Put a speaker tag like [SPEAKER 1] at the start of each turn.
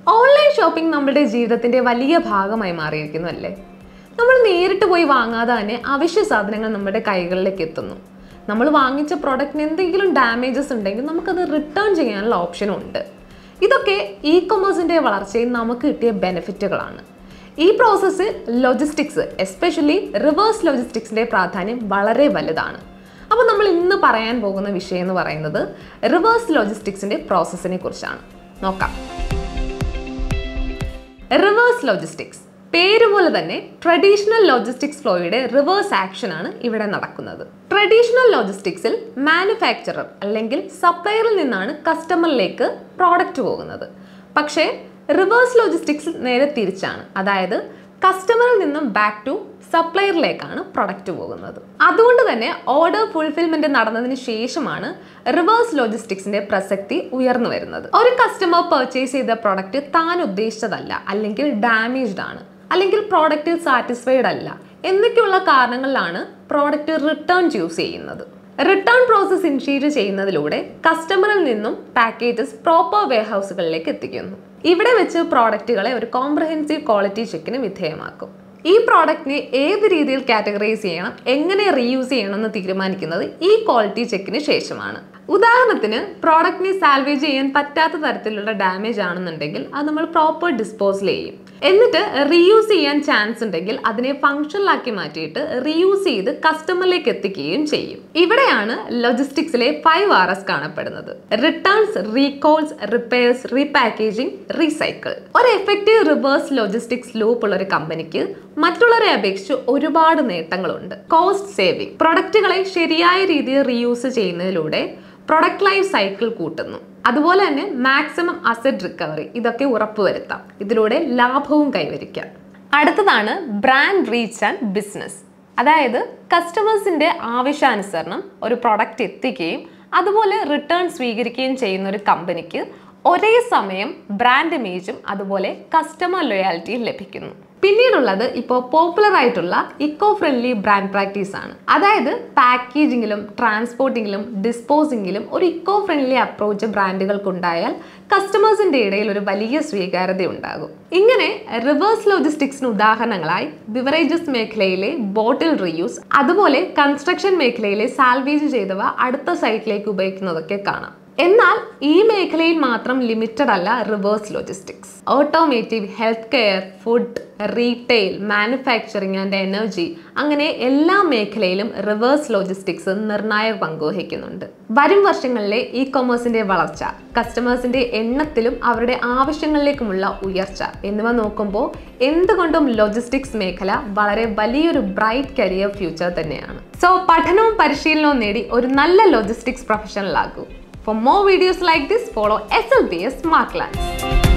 [SPEAKER 1] Online shopping നമ്മുടെ ജീവിതത്തിന്റെ വലിയ ഭാഗമായി മാറിയിരിക്കുന്നു അല്ലേ നമ്മൾ നേരിട്ട് പോയി വാങ്ങാതെ തന്നെ അവശ്യ സാധനങ്ങൾ നമ്മുടെ കൈകളിലേക്ക് എത്തുന്നു നമ്മൾ വാങ്ങിച്ച പ്രോഡക്റ്റിന് എന്തെങ്കിലും ഡാമേജസ് ഉണ്ടെങ്കിൽ നമുക്കത് റിട്ടേൺ ചെയ്യാനുള്ള ഓപ്ഷനും ഉണ്ട് ഇതൊക്കെ ഇ കൊമേഴ്സിൻ്റെ വളർച്ചയിൽ നമുക്ക് കിട്ടിയ ബെനിഫിറ്റുകളാണ് ഈ പ്രോസസ്സിൽ ലോജിസ്റ്റിക്സ് എസ്പെഷ്യലി റിവേഴ്സ് ലോജിസ്റ്റിക്സിൻ്റെ പ്രാധാന്യം വളരെ വലുതാണ് അപ്പോൾ നമ്മൾ ഇന്ന് പറയാൻ പോകുന്ന വിഷയം എന്ന് പറയുന്നത് റിവേഴ്സ് ലോജിസ്റ്റിക്സിൻ്റെ പ്രോസസ്സിനെ കുറിച്ചാണ് നോക്കാം റിവേഴ്സ് ലോജിസ്റ്റിക്സ് പേര് പോലെ തന്നെ ട്രഡീഷണൽ ലോജിസ്റ്റിക്സ് ഫ്ലോയുടെ റിവേഴ്സ് ആക്ഷൻ ആണ് ഇവിടെ നടക്കുന്നത് ട്രഡീഷണൽ ലോജിസ്റ്റിക്സിൽ മാനുഫാക്ചറർ അല്ലെങ്കിൽ സപ്ലയറിൽ നിന്നാണ് കസ്റ്റമറിലേക്ക് പ്രോഡക്റ്റ് പോകുന്നത് പക്ഷേ റിവേഴ്സ് ലോജിസ്റ്റിക്സ് നേരെ തിരിച്ചാണ് അതായത് കസ്റ്റമറിൽ നിന്നും ബാക്ക് ടു സപ്ലയറിലേക്കാണ് പ്രൊഡക്റ്റ് പോകുന്നത് അതുകൊണ്ട് തന്നെ ഓർഡർ ഫുൾഫിൽമെന്റ് നടന്നതിന് ശേഷമാണ് റിവേഴ്സ് ലോജിസ്റ്റിക്സിന്റെ പ്രസക്തി ഉയർന്നു വരുന്നത് ഒരു കസ്റ്റമർ പർച്ചേസ് ചെയ്ത പ്രൊഡക്റ്റ് താൻ ഉദ്ദേശിച്ചതല്ല അല്ലെങ്കിൽ ഡാമേജ്ഡ് ആണ് അല്ലെങ്കിൽ പ്രോഡക്റ്റിൽ സാറ്റിസ്ഫൈഡ് അല്ല എന്നൊക്കെയുള്ള കാരണങ്ങളിലാണ് പ്രോഡക്റ്റ് റിട്ടേൺ ചൂസ് ചെയ്യുന്നത് റിട്ടേൺ പ്രോസസ് ഇനിഷ്യേറ്റ് ചെയ്യുന്നതിലൂടെ കസ്റ്റമറിൽ നിന്നും പാക്കേജസ് പ്രോപ്പർ വെയർഹൗസുകളിലേക്ക് എത്തിക്കുന്നു ഇവിടെ വെച്ച് പ്രോഡക്റ്റുകളെ ഒരു കോംപ്രഹെൻസീവ് ക്വാളിറ്റി ചെക്കിന് വിധേയമാക്കും ഈ പ്രോഡക്റ്റിനെ ഏത് രീതിയിൽ കാറ്റഗറൈസ് ചെയ്യണം എങ്ങനെ റീയൂസ് ചെയ്യണം എന്ന് തീരുമാനിക്കുന്നത് ഈ ക്വാളിറ്റി ചെക്കിന് ശേഷമാണ് ഉദാഹരണത്തിന് പ്രോഡക്റ്റിനെ സാൽവേജ് ചെയ്യാൻ പറ്റാത്ത തരത്തിലുള്ള ഡാമേജ് ആണെന്നുണ്ടെങ്കിൽ അത് നമ്മൾ പ്രോപ്പർ ഡിസ്പോസൽ ചെയ്യും എന്നിട്ട് റീയൂസ് ചെയ്യാൻ ചാൻസ് ഉണ്ടെങ്കിൽ അതിനെ ഫങ്ഷണലാക്കി മാറ്റിയിട്ട് റീയൂസ് ചെയ്ത് കസ്റ്റമറിലേക്ക് എത്തിക്കുകയും ചെയ്യും ഇവിടെയാണ് ലോജിസ്റ്റിക്സിലെ ഫൈവ് ആർ എസ് കാണപ്പെടുന്നത് returns recalls repairs repackaging recycle ഒരു എഫക്റ്റീവ് റിവേഴ്സ് ലോജിസ്റ്റിക്സ് ലൂപ്പ് ഉള്ള ഒരു കമ്പനിക്ക് മറ്റുള്ളവരെ അപേക്ഷിച്ച് ഒരുപാട് നേട്ടങ്ങളുണ്ട് കോസ്റ്റ് സേവിംഗ് പ്രൊഡക്റ്റുകളെ ശരിയായ രീതിയിൽ റീയൂസ് ചെയ്യുന്നതിലൂടെ പ്രൊഡക്റ്റ് ലൈഫ് സൈക്കിൾ കൂട്ടുന്നു അതുപോലെ തന്നെ മാക്സിമം അസറ്റ് റിക്കവറി ഇതൊക്കെ ഉറപ്പുവരുത്താം ഇതിലൂടെ ലാഭവും കൈവരിക്കാം അടുത്തതാണ് ബ്രാൻഡ് റീച്ച് ആൻഡ് ബിസിനസ് അതായത് കസ്റ്റമേഴ്സിന്റെ ആവശ്യാനുസരണം ഒരു പ്രൊഡക്റ്റ് എത്തിക്കുകയും അതുപോലെ റിട്ടേൺ സ്വീകരിക്കുകയും ചെയ്യുന്ന ഒരു കമ്പനിക്ക് ഒരേ സമയം ബ്രാൻഡ് ഇമേജും അതുപോലെ കസ്റ്റമർ ലോയാലിറ്റിയും ലഭിക്കുന്നു പിന്നീടുള്ളത് ഇപ്പോൾ പോപ്പുലർ ആയിട്ടുള്ള ഇക്കോ ഫ്രണ്ട്ലി ബ്രാൻഡ് പ്രാക്ടീസ് ആണ് അതായത് പാക്കേജിങ്ങിലും ട്രാൻസ്പോർട്ടിങ്ങിലും ഡിസ്പോസിങ്ങിലും ഒരു ഇക്കോ ഫ്രണ്ട്ലി അപ്രോച്ച് ബ്രാൻഡുകൾക്കുണ്ടായാൽ കസ്റ്റമേഴ്സിന്റെ ഇടയിൽ ഒരു വലിയ സ്വീകാര്യത ഉണ്ടാകും ഇങ്ങനെ റിവേഴ്സ് ലോജിസ്റ്റിക്സിന് ഉദാഹരണങ്ങളായി ബിവറേജസ് മേഖലയിലെ ബോട്ടിൽ റീയൂസ് അതുപോലെ കൺസ്ട്രക്ഷൻ മേഖലയിലെ സാൽവേജ് ചെയ്തവ അടുത്ത സൈറ്റിലേക്ക് ഉപയോഗിക്കുന്നതൊക്കെ കാണാം എന്നാൽ ഈ മേഖലയിൽ മാത്രം ലിമിറ്റഡ് അല്ല reverse logistics automotive health care food retail manufacturing and energy അങ്ങനെ എല്ലാ മേഖലയിലും റിവേഴ്സ് ലോജിസ്റ്റിക്സ് നിർണായക പങ്കുവഹിക്കുന്നുണ്ട് വരും വർഷങ്ങളിലെ ഇ കൊമേഴ്സിന്റെ വളർച്ച കസ്റ്റമേഴ്സിന്റെ എണ്ണത്തിലും അവരുടെ ആവശ്യങ്ങളിലേക്കുമുള്ള ഉയർച്ച എന്നിവ നോക്കുമ്പോൾ എന്തുകൊണ്ടും ലോജിസ്റ്റിക്സ് മേഖല വളരെ വലിയൊരു ബ്രൈറ്റ് കരിയർ ഫ്യൂച്ചർ തന്നെയാണ് സോ പഠനവും പരിശീലനവും നേടി ഒരു നല്ല ലോജിസ്റ്റിക്സ് പ്രൊഫഷണൽ ആകൂ For more videos like this, follow SLBS Smartlands.